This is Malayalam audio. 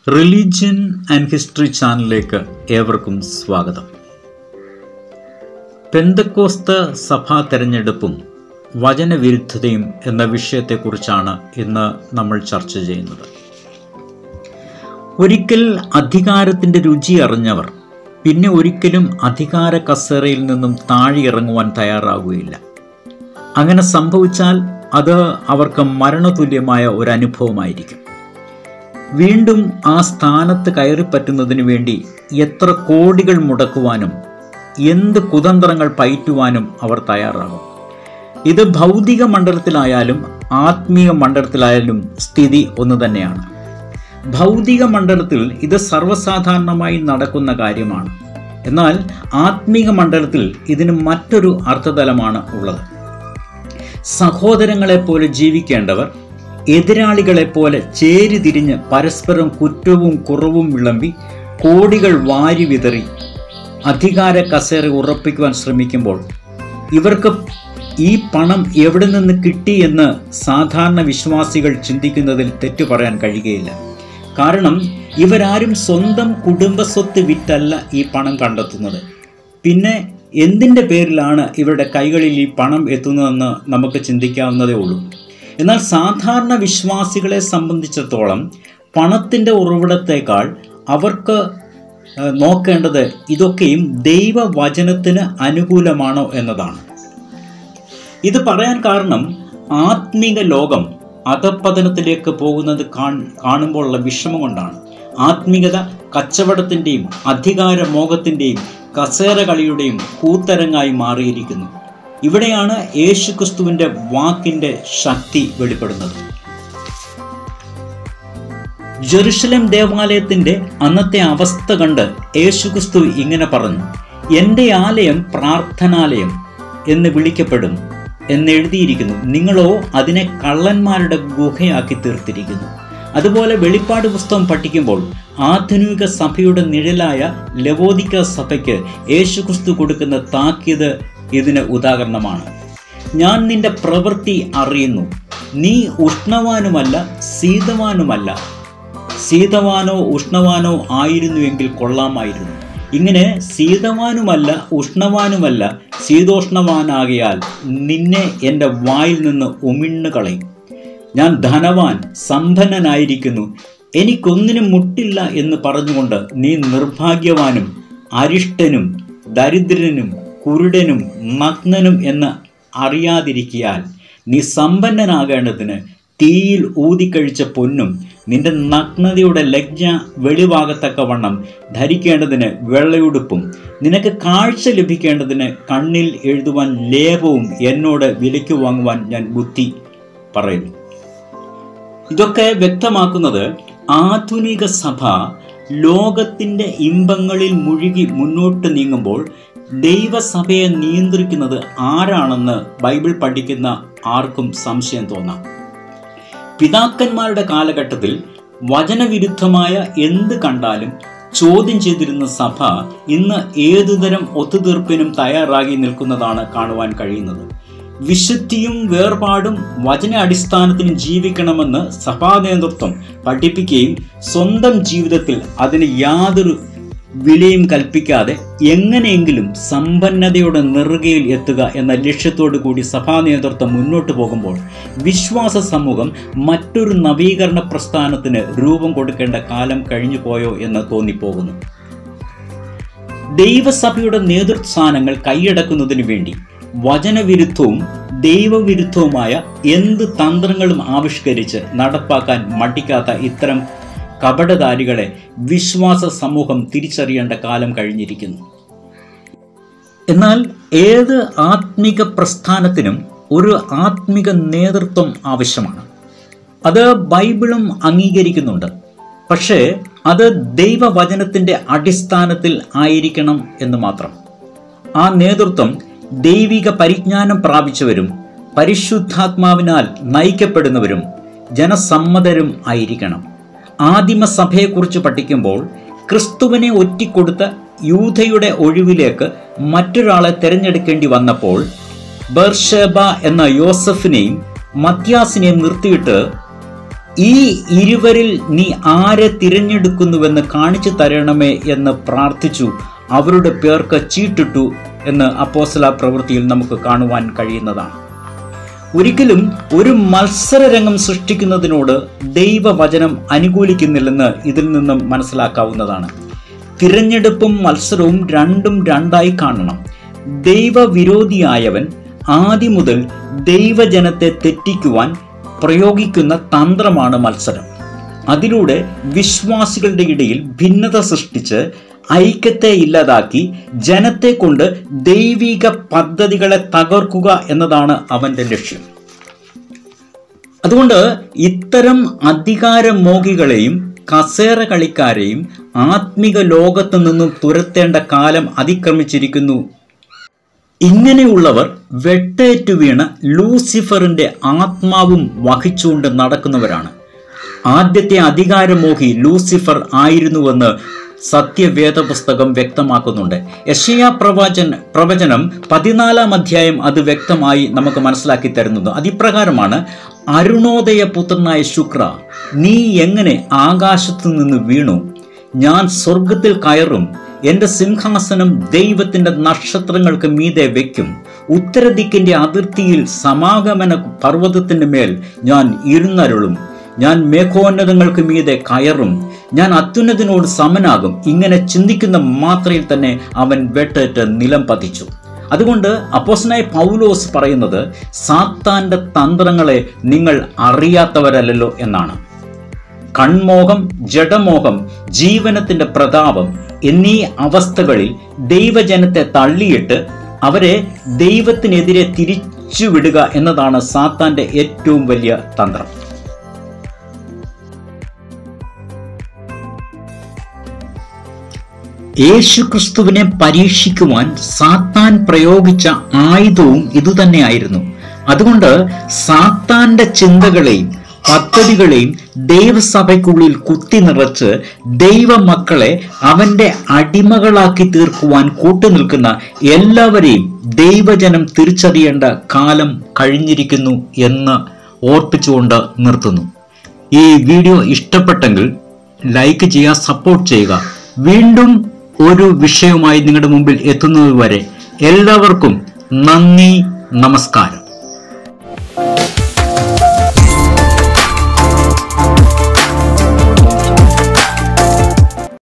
റിലീജിയൻ ആൻഡ് ഹിസ്റ്ററി ചാനലിലേക്ക് ഏവർക്കും സ്വാഗതം പെന്തക്കോസ്ത സഭാ തെരഞ്ഞെടുപ്പും വചനവിരുദ്ധതയും എന്ന വിഷയത്തെക്കുറിച്ചാണ് ഇന്ന് നമ്മൾ ചർച്ച ചെയ്യുന്നത് ഒരിക്കൽ അധികാരത്തിൻ്റെ രുചി അറിഞ്ഞവർ പിന്നെ ഒരിക്കലും അധികാര കസേരയിൽ നിന്നും താഴെയിറങ്ങുവാൻ തയ്യാറാകുകയില്ല അങ്ങനെ സംഭവിച്ചാൽ അത് അവർക്ക് മരണതുല്യമായ ഒരു അനുഭവമായിരിക്കും വീണ്ടും ആ സ്ഥാനത്ത് കയറിപ്പറ്റുന്നതിന് വേണ്ടി എത്ര കോടികൾ മുടക്കുവാനും എന്ത് കുതന്ത്രങ്ങൾ പയറ്റുവാനും അവർ തയ്യാറാകും ഇത് ഭൗതിക മണ്ഡലത്തിലായാലും ആത്മീയ മണ്ഡലത്തിലായാലും സ്ഥിതി ഒന്ന് തന്നെയാണ് ഭൗതിക മണ്ഡലത്തിൽ ഇത് സർവ്വസാധാരണമായി നടക്കുന്ന കാര്യമാണ് എന്നാൽ ആത്മീക മണ്ഡലത്തിൽ ഇതിന് മറ്റൊരു അർത്ഥതലമാണ് ഉള്ളത് സഹോദരങ്ങളെപ്പോലെ ജീവിക്കേണ്ടവർ എതിരാളികളെപ്പോലെ ചേരി തിരിഞ്ഞ് പരസ്പരം കുറ്റവും കുറവും വിളമ്പി കോടികൾ വാരി വിതറി അധികാര കസേര ഉറപ്പിക്കുവാൻ ശ്രമിക്കുമ്പോൾ ഇവർക്ക് ഈ പണം എവിടെ നിന്ന് കിട്ടി എന്ന് സാധാരണ വിശ്വാസികൾ ചിന്തിക്കുന്നതിൽ തെറ്റു പറയാൻ കഴിയുകയില്ല കാരണം ഇവരാരും സ്വന്തം കുടുംബസ്വത്ത് വിറ്റല്ല ഈ പണം കണ്ടെത്തുന്നത് പിന്നെ എന്തിൻ്റെ പേരിലാണ് ഇവരുടെ കൈകളിൽ ഈ പണം എത്തുന്നതെന്ന് നമുക്ക് ചിന്തിക്കാവുന്നതേ ഉള്ളൂ എന്നാൽ സാധാരണ വിശ്വാസികളെ സംബന്ധിച്ചിടത്തോളം പണത്തിൻ്റെ ഉറവിടത്തേക്കാൾ അവർക്ക് നോക്കേണ്ടത് ഇതൊക്കെയും ദൈവവചനത്തിന് അനുകൂലമാണോ എന്നതാണ് ഇത് പറയാൻ കാരണം ആത്മീക ലോകം അധപ്പതനത്തിലേക്ക് പോകുന്നത് കാണുമ്പോഴുള്ള വിഷമം കൊണ്ടാണ് ആത്മീകത കച്ചവടത്തിൻ്റെയും അധികാര മോഹത്തിൻ്റെയും കസേര കളിയുടെയും കൂത്തരങ്ങായി മാറിയിരിക്കുന്നു ഇവിടെയാണ് യേശുക്രിസ്തുവിന്റെ വാക്കിന്റെ ശക്തി വെളിപ്പെടുന്നത് ജെറുസലേം ദേവാലയത്തിന്റെ അന്നത്തെ അവസ്ഥ കണ്ട് യേശുക്രിസ്തു ഇങ്ങനെ പറഞ്ഞു എൻ്റെ ആലയം പ്രാർത്ഥനാലയം എന്ന് വിളിക്കപ്പെടും എന്നെഴുതിയിരിക്കുന്നു നിങ്ങളോ അതിനെ കള്ളന്മാരുടെ ഗുഹയാക്കി തീർത്തിരിക്കുന്നു അതുപോലെ വെളിപ്പാട് പുസ്തകം പഠിക്കുമ്പോൾ ആധുനിക സഭയുടെ നിഴലായ ലവോദിക്ക സഭയ്ക്ക് യേശുക്രിസ്തു കൊടുക്കുന്ന താക്കീത് ഇതിന് ഉദാഹരണമാണ് ഞാൻ നിന്റെ പ്രവൃത്തി അറിയുന്നു നീ ഉഷ്ണവാനുമല്ല ശീതവാനുമല്ല ശീതവാനോ ഉഷ്ണവാനോ ആയിരുന്നുവെങ്കിൽ കൊള്ളാമായിരുന്നു ഇങ്ങനെ ശീതവാനുമല്ല ഉഷ്ണവാനുമല്ല ശീതോഷ്ണവാനാകയാൽ നിന്നെ എൻ്റെ വായിൽ നിന്ന് ഉമിണ്ണു കളയും ഞാൻ ധനവാൻ സമ്പന്നനായിരിക്കുന്നു എനിക്കൊന്നിനും മുട്ടില്ല എന്ന് പറഞ്ഞുകൊണ്ട് നീ നിർഭാഗ്യവാനും അരിഷ്ടനും ദരിദ്രനും കുരുടനും നഗ്നനും എന്ന് അറിയാതിരിക്കിയാൽ നീ സമ്പന്നനാകേണ്ടതിന് തീയിൽ ഊതിക്കഴിച്ച പൊന്നും നിന്റെ നഗ്നതയുടെ ലജ്ഞ വെളിവാകത്തക്കവണ്ണം ധരിക്കേണ്ടതിന് വെള്ളയുടുപ്പും നിനക്ക് കാഴ്ച ലഭിക്കേണ്ടതിന് കണ്ണിൽ എഴുതുവാൻ ലേപവും എന്നോട് വിലയ്ക്ക് വാങ്ങുവാൻ ഞാൻ ബുദ്ധി പറയുന്നു ഇതൊക്കെ വ്യക്തമാക്കുന്നത് ആധുനിക സഭ ലോകത്തിൻ്റെ ഇമ്പങ്ങളിൽ മുഴുകി മുന്നോട്ട് നീങ്ങുമ്പോൾ ദൈവസഭയെ നിയന്ത്രിക്കുന്നത് ആരാണെന്ന് ബൈബിൾ പഠിക്കുന്ന ആർക്കും സംശയം തോന്നാം പിതാക്കന്മാരുടെ കാലഘട്ടത്തിൽ വചനവിരുദ്ധമായ എന്ത് കണ്ടാലും ചോദ്യം ചെയ്തിരുന്ന സഭ ഇന്ന് ഏതുതരം ഒത്തുതീർപ്പിനും തയ്യാറാകി നിൽക്കുന്നതാണ് കാണുവാൻ കഴിയുന്നത് വിശുദ്ധിയും വേർപാടും വചന അടിസ്ഥാനത്തിൽ ജീവിക്കണമെന്ന് സഭാ നേതൃത്വം പഠിപ്പിക്കുകയും സ്വന്തം ജീവിതത്തിൽ അതിന് യാതൊരു വിലയും കൽപ്പിക്കാതെ എങ്ങനെയെങ്കിലും സമ്പന്നതയുടെ നെറുകയിൽ എത്തുക എന്ന ലക്ഷ്യത്തോടു കൂടി സഭാ നേതൃത്വം മുന്നോട്ട് പോകുമ്പോൾ വിശ്വാസ സമൂഹം മറ്റൊരു നവീകരണ പ്രസ്ഥാനത്തിന് രൂപം കൊടുക്കേണ്ട കാലം കഴിഞ്ഞു പോയോ എന്ന് തോന്നിപ്പോകുന്നു ദൈവസഭയുടെ നേതൃസ്ഥാനങ്ങൾ കൈയടക്കുന്നതിന് വേണ്ടി വചനവിരുദ്ധവും ദൈവവിരുദ്ധവുമായ എന്ത് തന്ത്രങ്ങളും ആവിഷ്കരിച്ച് നടപ്പാക്കാൻ മടിക്കാത്ത ഇത്തരം കപടധാരികളെ വിശ്വാസ സമൂഹം തിരിച്ചറിയേണ്ട കാലം കഴിഞ്ഞിരിക്കുന്നു എന്നാൽ ഏത് ആത്മിക പ്രസ്ഥാനത്തിനും ഒരു ആത്മിക നേതൃത്വം ആവശ്യമാണ് അത് ബൈബിളും അംഗീകരിക്കുന്നുണ്ട് പക്ഷേ അത് ദൈവവചനത്തിൻ്റെ അടിസ്ഥാനത്തിൽ ആയിരിക്കണം എന്ന് മാത്രം ആ നേതൃത്വം ദൈവിക പരിജ്ഞാനം പ്രാപിച്ചവരും പരിശുദ്ധാത്മാവിനാൽ നയിക്കപ്പെടുന്നവരും ജനസമ്മതരും ആയിരിക്കണം ആദിമസഭയെക്കുറിച്ച് പഠിക്കുമ്പോൾ ക്രിസ്തുവിനെ ഒറ്റിക്കൊടുത്ത യൂഥയുടെ ഒഴിവിലേക്ക് മറ്റൊരാളെ തിരഞ്ഞെടുക്കേണ്ടി വന്നപ്പോൾ ബർഷേബ എന്ന യോസഫിനെയും മത്യാസിനെയും നിർത്തിയിട്ട് ഈ ഇരുവരിൽ നീ ആരെ തിരഞ്ഞെടുക്കുന്നുവെന്ന് കാണിച്ചു തരണമേ എന്ന് പ്രാർത്ഥിച്ചു അവരുടെ പേർക്ക് ചീട്ടിട്ടു എന്ന് അപ്പോസ്തല പ്രവൃത്തിയിൽ നമുക്ക് കാണുവാൻ കഴിയുന്നതാണ് ഒരിക്കലും ഒരു മത്സരരംഗം സൃഷ്ടിക്കുന്നതിനോട് ദൈവവചനം അനുകൂലിക്കുന്നില്ലെന്ന് ഇതിൽ നിന്നും മനസ്സിലാക്കാവുന്നതാണ് തിരഞ്ഞെടുപ്പും മത്സരവും രണ്ടും രണ്ടായി കാണണം ദൈവവിരോധിയായവൻ ആദ്യം മുതൽ ദൈവജനത്തെ തെറ്റിക്കുവാൻ പ്രയോഗിക്കുന്ന തന്ത്രമാണ് മത്സരം അതിലൂടെ വിശ്വാസികളുടെ ഇടയിൽ ഭിന്നത സൃഷ്ടിച്ച് ഐക്യത്തെ ഇല്ലാതാക്കി ജനത്തെ കൊണ്ട് ദൈവിക പദ്ധതികളെ തകർക്കുക എന്നതാണ് അവന്റെ ലക്ഷ്യം അതുകൊണ്ട് ഇത്തരം അധികാരമോഹികളെയും കസേര കളിക്കാരെയും ആത്മിക ലോകത്തു നിന്നും തുരത്തേണ്ട കാലം അതിക്രമിച്ചിരിക്കുന്നു ഇങ്ങനെയുള്ളവർ വെട്ടേറ്റു വീണ് ലൂസിഫറിന്റെ ആത്മാവും വഹിച്ചുകൊണ്ട് നടക്കുന്നവരാണ് ആദ്യത്തെ അധികാരമോഹി ലൂസിഫർ ആയിരുന്നുവെന്ന് സത്യവേദ പുസ്തകം വ്യക്തമാക്കുന്നുണ്ട് യശയ പ്രവചൻ പ്രവചനം പതിനാലാം അധ്യായം അത് വ്യക്തമായി നമുക്ക് മനസ്സിലാക്കി തരുന്നത് അതിപ്രകാരമാണ് അരുണോദയ പുത്രനായ ശുക്ര നീ എങ്ങനെ ആകാശത്തു നിന്ന് വീണു ഞാൻ സ്വർഗത്തിൽ കയറും എന്റെ സിംഹാസനം ദൈവത്തിന്റെ നക്ഷത്രങ്ങൾക്ക് മീതെ വെക്കും ഉത്തരദിക്കിന്റെ അതിർത്തിയിൽ സമാഗമന പർവ്വതത്തിന്റെ മേൽ ഞാൻ ഇരുന്നരുളും ഞാൻ മേഘോന്നതങ്ങൾക്ക് മീതെ കയറും ഞാൻ അത്യുന്നതിനോട് സമനാകും ഇങ്ങനെ ചിന്തിക്കുന്ന മാത്രയിൽ തന്നെ അവൻ വെട്ടേറ്റ് നിലം പതിച്ചു അതുകൊണ്ട് അപ്പോസനായ പൗലോസ് പറയുന്നത് സാത്താന്റെ തന്ത്രങ്ങളെ നിങ്ങൾ അറിയാത്തവരല്ലല്ലോ എന്നാണ് കൺമോഹം ജഡമോഹം ജീവനത്തിന്റെ പ്രതാപം എന്നീ അവസ്ഥകളിൽ ദൈവജനത്തെ തള്ളിയിട്ട് അവരെ ദൈവത്തിനെതിരെ തിരിച്ചുവിടുക എന്നതാണ് സാത്താന്റെ ഏറ്റവും വലിയ തന്ത്രം യേശുക്രിസ്തുവിനെ പരീക്ഷിക്കുവാൻ സാത്താൻ പ്രയോഗിച്ച ആയുധവും ഇതുതന്നെയായിരുന്നു അതുകൊണ്ട് സാത്താന്റെ ചിന്തകളെയും പദ്ധതികളെയും ദൈവസഭയ്ക്കുള്ളിൽ കുത്തി നിറച്ച് ദൈവമക്കളെ അവന്റെ അടിമകളാക്കി തീർക്കുവാൻ കൂട്ടുനിൽക്കുന്ന എല്ലാവരെയും ദൈവജനം തിരിച്ചറിയേണ്ട കാലം കഴിഞ്ഞിരിക്കുന്നു എന്ന് ഓർപ്പിച്ചുകൊണ്ട് നിർത്തുന്നു ഈ വീഡിയോ ഇഷ്ടപ്പെട്ടെങ്കിൽ ലൈക്ക് ചെയ്യുക സപ്പോർട്ട് ചെയ്യുക വീണ്ടും ഒരു വിഷയവുമായി നിങ്ങളുടെ മുമ്പിൽ എത്തുന്നതുവരെ എല്ലാവർക്കും നന്ദി നമസ്കാരം